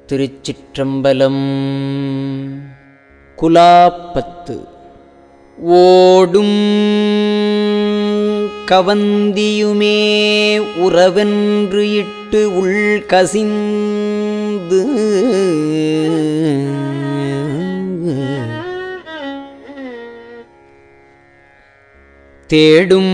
திருச்சிற்றம்பலம் குலாப்பத்து ஓடும் கவந்தியுமே உறவென்று இட்டு உள் கசிந்து தேடும்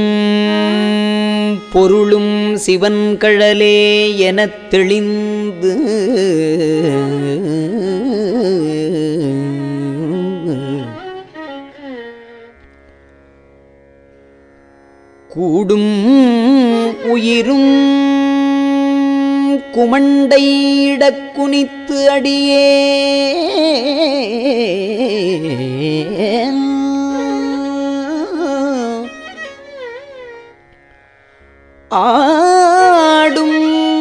பொருளும் சிவன்கழலே எனத் தெளிந்து கூடும் உயிரும் குமண்டையிடக் குனித்து அடியே ஆடும்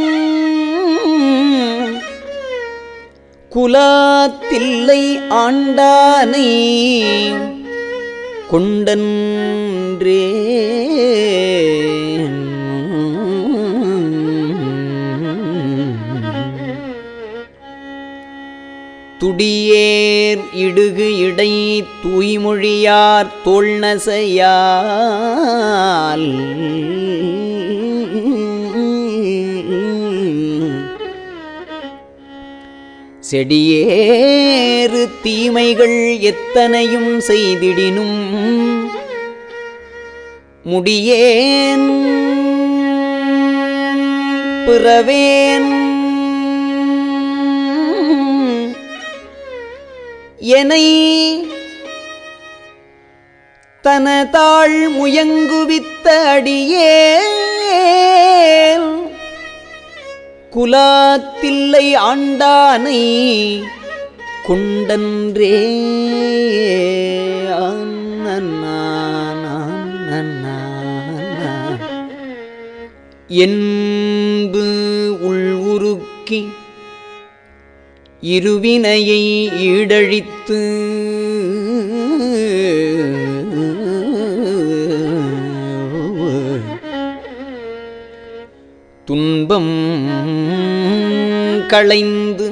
குலாத்தில்லை ஆண்டானை கொண்டன்றே துடியேர் இடுகு இடை தூய்மொழியார் தோல்நசையால் செடியேறு தீமைகள் எத்தனையும் செய்திடினும் முடியேன் பிறவேன் எனை தனதாள் முயங்குவித்த அடியே குலாத்தில்லை ஆண்டானை கொண்டன்றே என்பு உள் உருக்கி இருவினையை ஈடழித்து துன்பம் களைந்து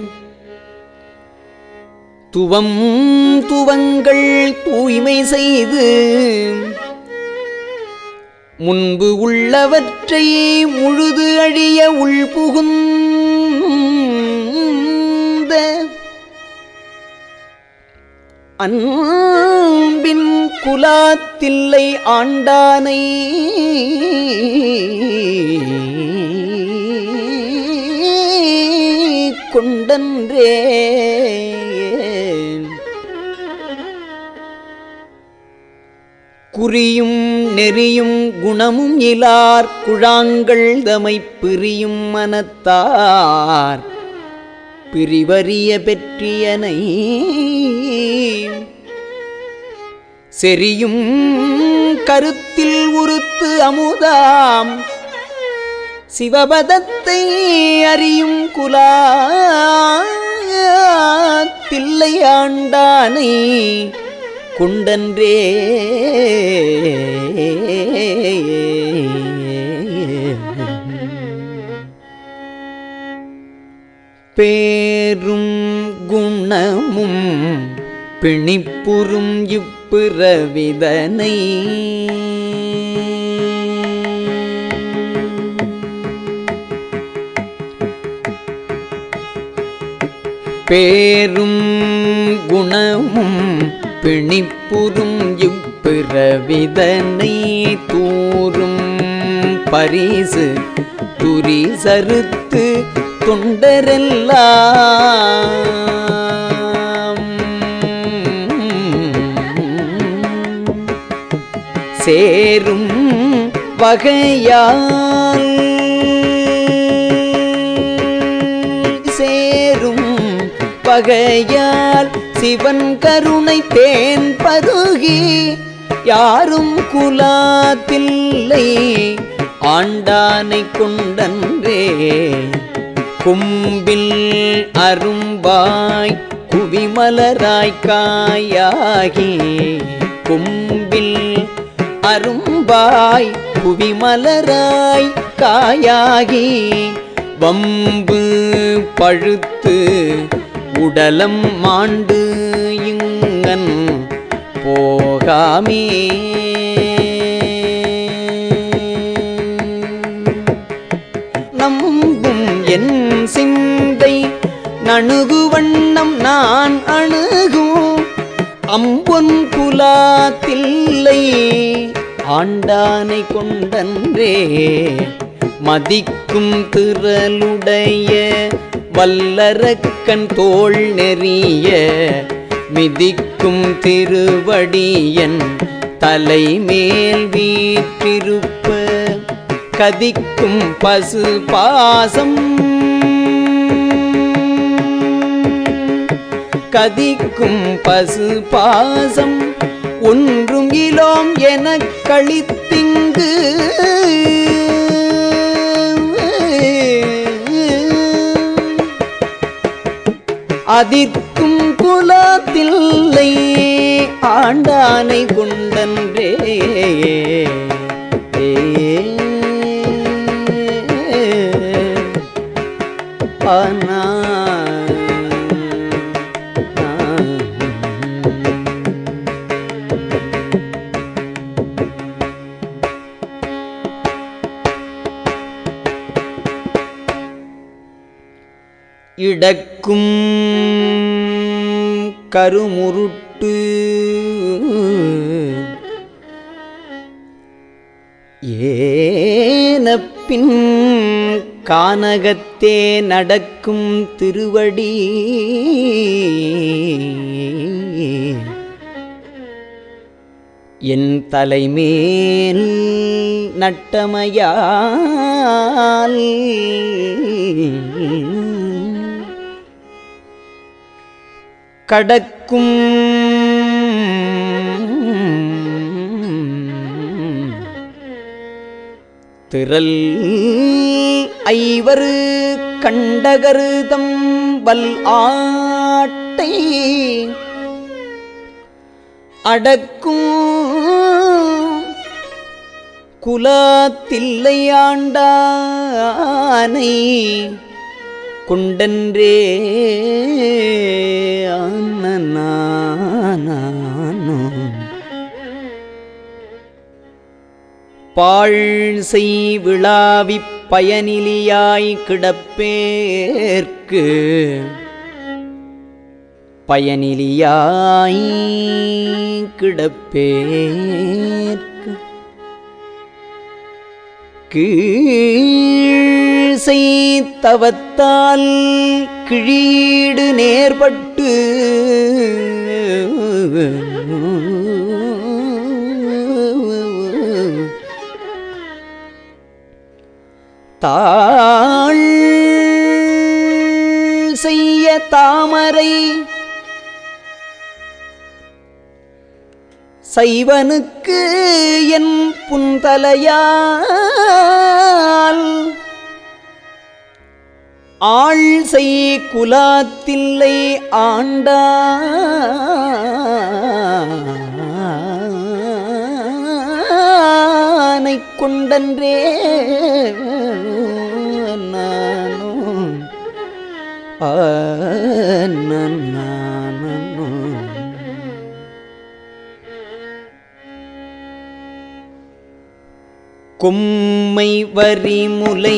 துவம் துவங்கள் தூய்மை செய்து முன்பு உள்ளவற்றை முழுது அழிய உள் புகுந்த அன்பின் குலாத்தில்லை ஆண்டானை கொண்டன்றே குறியும் நெறியும் குணமும் இலார் குழாங்கள் தமை பிரியும் மனத்தார் பிரிவறிய பெற்றியனை செரியும் கருத்தில் உறுத்து அமுதாம் சிவபதத்தை அறியும் குலாத்தில்லை ஆண்டானை குண்டன்றே பேரும் குணமும் பிணிப்புறும் இப்பிறவிதனை பேரும் குணமும் பிணிப்புறும் இப்பிறவிதனை தூரும் பரிசு துரி சறுத்து தொண்டரெல்லாம் சேரும் வகையால் சேரும் வகையால் சிவன் கருணை தேன் பருகி யாரும் குலாத்தில்லை ஆண்டானை கொண்டன்றே கும்பில் அரும்பாய் குவிமலராய் காயாகி கும்பில் அரும்பாய் புவிமலராய் காயாகி வம்பு பழுத்து உடலம் மாண்டு இங்கன் போகாமே நம்பும் என் சிந்தை நணுகு வண்ணம் நான் அணுகும் அம்பொன் குலாத்தில்லை ஆண்டானை கொண்டன்றே மதிக்கும் திரளுடைய வல்லரக்கன் தோள் நெறிய மிதிக்கும் திருவடியன் தலைமேல் வீற்றிருப்ப கதிக்கும் பசு பாசம் கதிக்கும் பசு பாசம் ஒன்றும் இலோம் எனக் கழித்திங்கு அதிர்க்கும் குலத்தில்லை ஆண்டானை கொண்டன்றே ஆனா இடக்கும் கருமுருட்டு ஏனப்பின் கானகத்தே நடக்கும் திருவடி என் தலைமேல் நட்டமையால் கடக்கும் திரள் ஐவரு கண்டகருதம் வல் ஆட்டை அடக்கும் குலத்தில்லை ஆண்டானை கொண்டன்றே ஆனனானோ பாழ் செய் விழாவிப் பயனிலியாய் கிடப்பேற்கு பயனிலியாய் கிடப்பேற்கு கீழ் செய்தவத்தால் கிழீடு நேர்பட்டு தாழ் செய்ய தாமரை சைவனுக்கு என் புந்தலையால் ஆள் செய் குலாத்தில்லை ஆண்டானை கொண்டன்றே நானும் நானும் கொம்மை வரிமுலை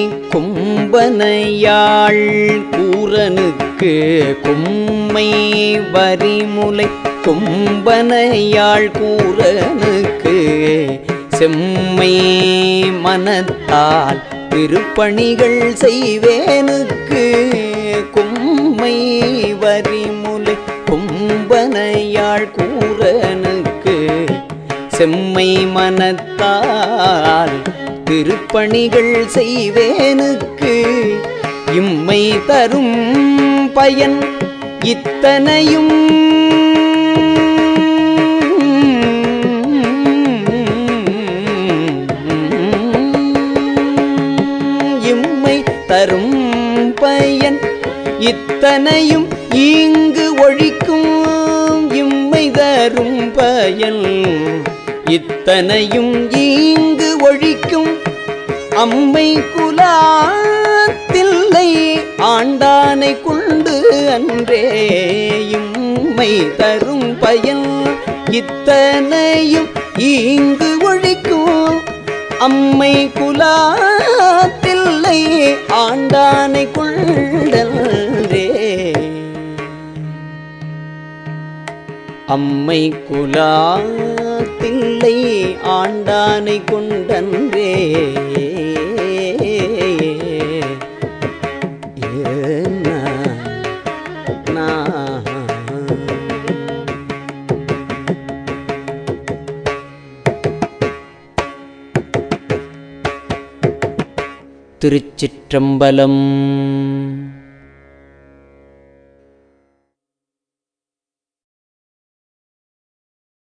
கொம்பனையாள் கூரனுக்கு கொம்மை வரிமுலை கொம்பனையாள் கூரனுக்கு செம்மை மனத்தால் திருப்பணிகள் செய்வேனுக்கு கொம்மை வரிமுலை கொம்பனையாள் கூரனுக்கு செம்மை மனத்தால் திருப்பணிகள் செய்வேனுக்கு இம்மை தரும் பயன் இத்தனையும் இம்மை தரும் பயன் இத்தனையும் இங்கு ஒழிக்கும் இம்மை தரும் பயன் இத்தனையும் இங்கு ஒழிக்கும் அம்மை குலாத்தில்லை தரும் பயன் இத்தனையும் இங்கு ஒழிக்கும் அம்மை குலாத்தில்லை ஆண்டானை கொண்டன்றே அம்மை குலாத்தில்லை ஆண்டானை கொண்டன்றே ஏன்னா நான் திருச்சிற்றம்பலம்